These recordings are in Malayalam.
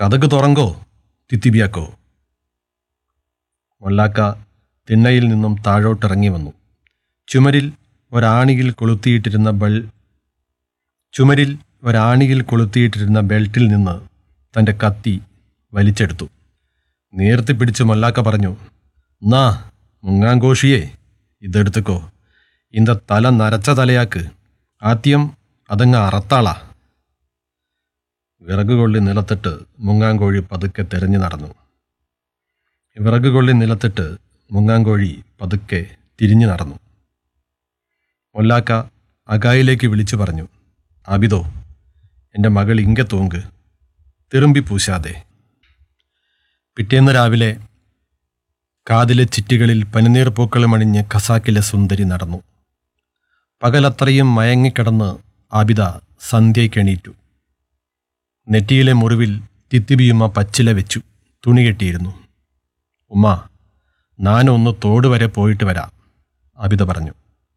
കഥക് തുറങ്കോ തിത്തിബിയാക്കോ മൊല്ലാക്ക തിണ്ണയിൽ നിന്നും താഴോട്ടിറങ്ങി വന്നു ചുമരിൽ ഒരാണിയിൽ കൊളുത്തിയിട്ടിരുന്ന ബൾ ചുമരിൽ ഒരാണിയിൽ കൊളുത്തിയിട്ടിരുന്ന ബെൽറ്റിൽ നിന്ന് തൻ്റെ കത്തി വലിച്ചെടുത്തു നേർത്തി പിടിച്ച് മൊല്ലാക്ക പറഞ്ഞു നാ മുങ്ങാങ്കോഷിയെ ഇതെടുത്തുക്കോ இந்த തല നരച്ച തലയാക്ക് ആദ്യം അതങ്ങ് അറത്താളാ വിറകുകൊള്ളി നിലത്തിട്ട് മുങ്ങാങ്കോഴി പതുക്കെ തെരഞ്ഞു നടന്നു വിറകുകൊള്ളി നിലത്തിട്ട് മുങ്ങാങ്കോഴി പതുക്കെ തിരിഞ്ഞു നടന്നു മൊല്ലാക്ക അകായിലേക്ക് വിളിച്ചു പറഞ്ഞു ആബിദോ എൻ്റെ മകൾ ഇങ്ക തോങ്ക് തിരുമ്പി പൂശാതെ പിറ്റേന്ന് രാവിലെ കാതിലെ ചിറ്റികളിൽ പനിനീർ പൂക്കളുമണിഞ്ഞ് ഖസാക്കിലെ സുന്ദരി നടന്നു പകലത്രയും മയങ്ങിക്കിടന്ന് ആബിദ സന്ധ്യയ്ക്കെണീറ്റു നെറ്റിയിലെ മുറിവിൽ തിത്തിബിയുമ്മ പച്ചില വെച്ചു തുണി കെട്ടിയിരുന്നു ഉമ്മ ഞാനൊന്ന് തോട് വരെ പോയിട്ട് വരാം ആബിദ പറഞ്ഞു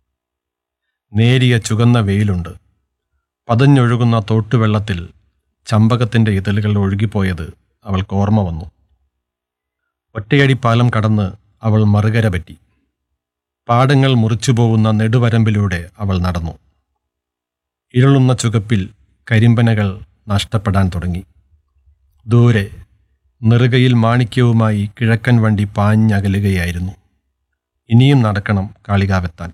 നേരിയ ചുകന്ന വെയിലുണ്ട് പതഞ്ഞൊഴുകുന്ന തോട്ടുവെള്ളത്തിൽ ചമ്പകത്തിൻ്റെ ഇതളുകൾ ഒഴുകിപ്പോയത് അവൾക്ക് ഓർമ്മ വന്നു ഒറ്റയടി പാലം കടന്ന് അവൾ മറുകര പറ്റി പാടങ്ങൾ മുറിച്ചു പോകുന്ന നെടുവരമ്പിലൂടെ അവൾ നടന്നു ഇരുളുന്ന ചുകപ്പിൽ കരിമ്പനകൾ നഷ്ടപ്പെടാൻ തുടങ്ങി ദൂരെ നെറുകയിൽ മാണിക്യവുമായി കിഴക്കൻ വണ്ടി പാഞ്ഞകലുകയായിരുന്നു ഇനിയും നടക്കണം കാളികാവെത്താൻ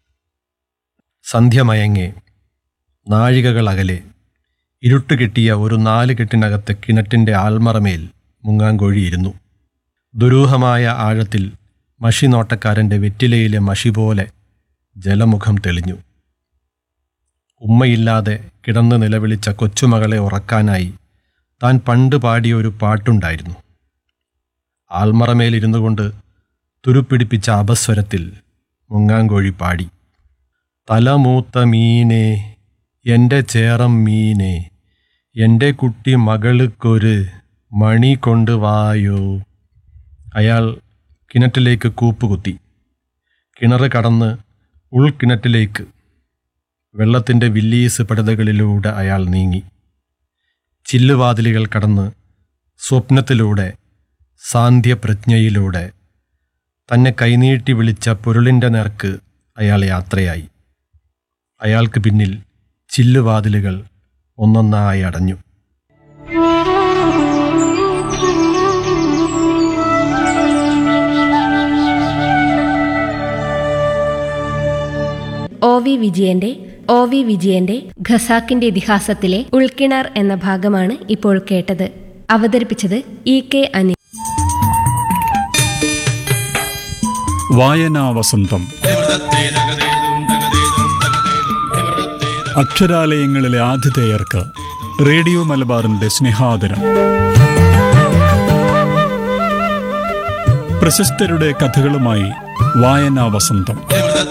സന്ധ്യ മയങ്ങെ നാഴികകൾ അകലെ ഇരുട്ട് കെട്ടിയ ഒരു നാല് കെട്ടിനകത്തെ കിണറ്റിൻ്റെ ആൽമറമേൽ മുങ്ങാങ്കോഴിയിരുന്നു ദുരൂഹമായ ആഴത്തിൽ മഷി നോട്ടക്കാരൻ്റെ വെറ്റിലയിലെ മഷി പോലെ ജലമുഖം തെളിഞ്ഞു ഉമ്മയില്ലാതെ കിടന്ന് നിലവിളിച്ച കൊച്ചുമകളെ ഉറക്കാനായി താൻ പണ്ട് പാടിയ ഒരു പാട്ടുണ്ടായിരുന്നു ആൽമറമേലിരുന്നു കൊണ്ട് തുരുപ്പിടിപ്പിച്ച അപസ്വരത്തിൽ മുങ്ങാങ്കോഴി പാടി തലമൂത്ത മീനെ എൻ്റെ ചേറം മീനെ എൻ്റെ കുട്ടി മകൾക്കൊരു മണി കൊണ്ട് വായോ അയാൾ കിണറ്റിലേക്ക് കൂപ്പുകുത്തി കിണറ് കടന്ന് ഉൾക്കിണറ്റിലേക്ക് വെള്ളത്തിൻ്റെ വില്ലീസ് പടുതകളിലൂടെ അയാൾ നീങ്ങി ചില്ലുവാതിലുകൾ കടന്ന് സ്വപ്നത്തിലൂടെ സാന്ധ്യപ്രജ്ഞയിലൂടെ തന്നെ കൈനീട്ടി വിളിച്ച പൊരുളിൻ്റെ നേർക്ക് അയാൾ യാത്രയായി അയാൾക്ക് പിന്നിൽ ചില്ലുവാതിലുകൾ ഒന്നൊന്നായി അടഞ്ഞു ഒ വി വിജയന്റെ ഒ വി വിജയന്റെ ഖസാക്കിന്റെ ഇതിഹാസത്തിലെ ഉൾക്കിണർ എന്ന ഭാഗമാണ് ഇപ്പോൾ കേട്ടത് അവതരിപ്പിച്ചത് ഇ കെ അനിൽ വായനാ വസന്തം അക്ഷരാലയങ്ങളിലെ ആതിഥേയർക്ക് റേഡിയോ മലബാറിന്റെ സ്നേഹാദരം പ്രശസ്തരുടെ കഥകളുമായി വായനാ വസന്തം